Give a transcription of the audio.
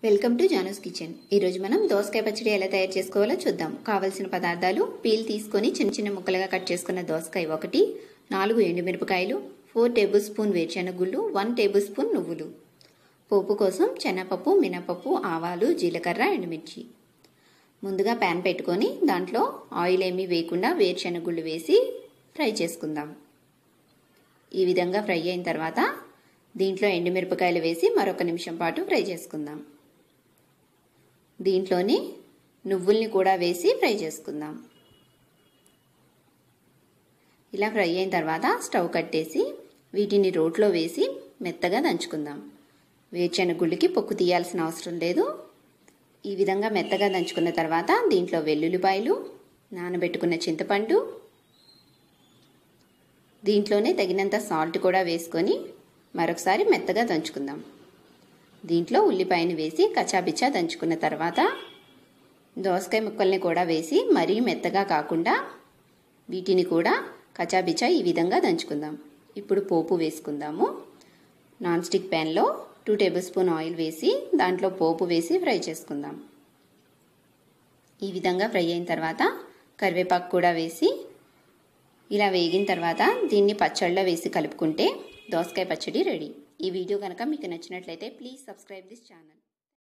welcome to Janu's kitchen ఈరోజు మనం దోసకాయ పచ్చడి ఎలా తయారు చేసుకోవాలో చూద్దాం కావలసిన పదార్థాలు పీల్ తీసుకొని చిన్న చిన్న ముక్కలుగా కట్ చేసుకున్న దోసకాయ ఒకటి నాలుగు ఎండుమిరపకాయలు ఫోర్ టేబుల్ స్పూన్ వేరుశనగుళ్ళు వన్ టేబుల్ స్పూన్ నువ్వులు పోపు కోసం శనగపప్పు మినపప్పు ఆవాలు జీలకర్ర ఎండుమిర్చి ముందుగా ప్యాన్ పెట్టుకొని దాంట్లో ఆయిల్ ఏమీ వేయకుండా వేరుశనగుళ్ళు వేసి ఫ్రై చేసుకుందాం ఈ విధంగా ఫ్రై అయిన తర్వాత దీంట్లో ఎండుమిరపకాయలు వేసి మరొక నిమిషం పాటు ఫ్రై చేసుకుందాం దీంట్లోని నువ్వుల్ని కూడా వేసి ఫ్రై చేసుకుందాం ఇలా ఫ్రై అయిన తర్వాత స్టవ్ కట్టేసి వీటిని రోట్లో వేసి మెత్తగా దంచుకుందాం వేరుశనగుళ్ళకి పొక్కు తీయాల్సిన అవసరం లేదు ఈ విధంగా మెత్తగా దంచుకున్న తర్వాత దీంట్లో వెల్లుల్లిపాయలు నానబెట్టుకున్న చింతపండు దీంట్లోనే తగినంత సాల్ట్ కూడా వేసుకొని మరొకసారి మెత్తగా దంచుకుందాం దీంట్లో ఉల్లిపాయని వేసి కచాబిచ్చా దంచుకున్న తర్వాత దోసకాయ ముక్కల్ని కూడా వేసి మరీ మెత్తగా కాకుండా వీటిని కూడా కచాబిచ్చా ఈ విధంగా దంచుకుందాం ఇప్పుడు పోపు వేసుకుందాము నాన్ స్టిక్ ప్యాన్లో టూ టేబుల్ స్పూన్ ఆయిల్ వేసి దాంట్లో పోపు వేసి ఫ్రై చేసుకుందాం ఈ విధంగా ఫ్రై అయిన తర్వాత కరివేపాకు కూడా వేసి ఇలా వేగిన తర్వాత దీన్ని పచ్చళ్ళలో వేసి కలుపుకుంటే దోసకాయ పచ్చడి రెడీ ఈ వీడియో కనుక మీకు నచ్చినట్లయితే ప్లీజ్ సబ్స్క్రైబ్ దిస్ ఛానల్